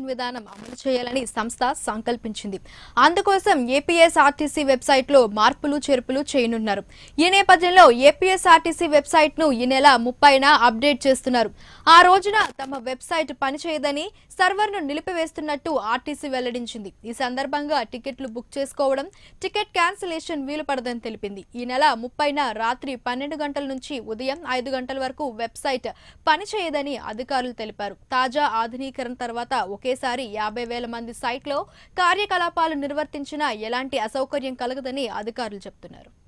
reservation విధానం అమలు చేయాలని సంస్థ సంకల్పించింది అందుకోసం ఏపీఎస్ఆర్టీసీ వెబ్సైట్ లో మార్పులు చేర్పులు చేయనున్నారు ఈ నేపథ్యంలో ఏపీఎస్ఆర్టీసీ వెబ్సైట్ ను ఈ నెల ముప్పైన అప్డేట్ చేస్తున్నారు ఆ రోజున తమ వెబ్సైట్ పనిచేయదని సర్వర్ ను నిలిపివేస్తున్నట్టు ఆర్టీసీ వెల్లడించింది ఈ సందర్భంగా టికెట్లు బుక్ చేసుకోవడం టికెట్ క్యాన్సిలేషన్ వీలు పడదని తెలిపింది ఈ నెల ముప్పైన రాత్రి పన్నెండు గంటల నుంచి ఉదయం ఐదు గంటల వరకు వెబ్సైట్ పనిచేయదని అధికారులు తెలిపారు తాజా ఆధునీకరణ తర్వాత ఒకేసారి యాభై వేల మంది సైట్లో కార్యకలాపాలు నిర్వర్తించినా ఎలాంటి అసౌకర్యం కలగదని అధికారులు చెబుతున్నారు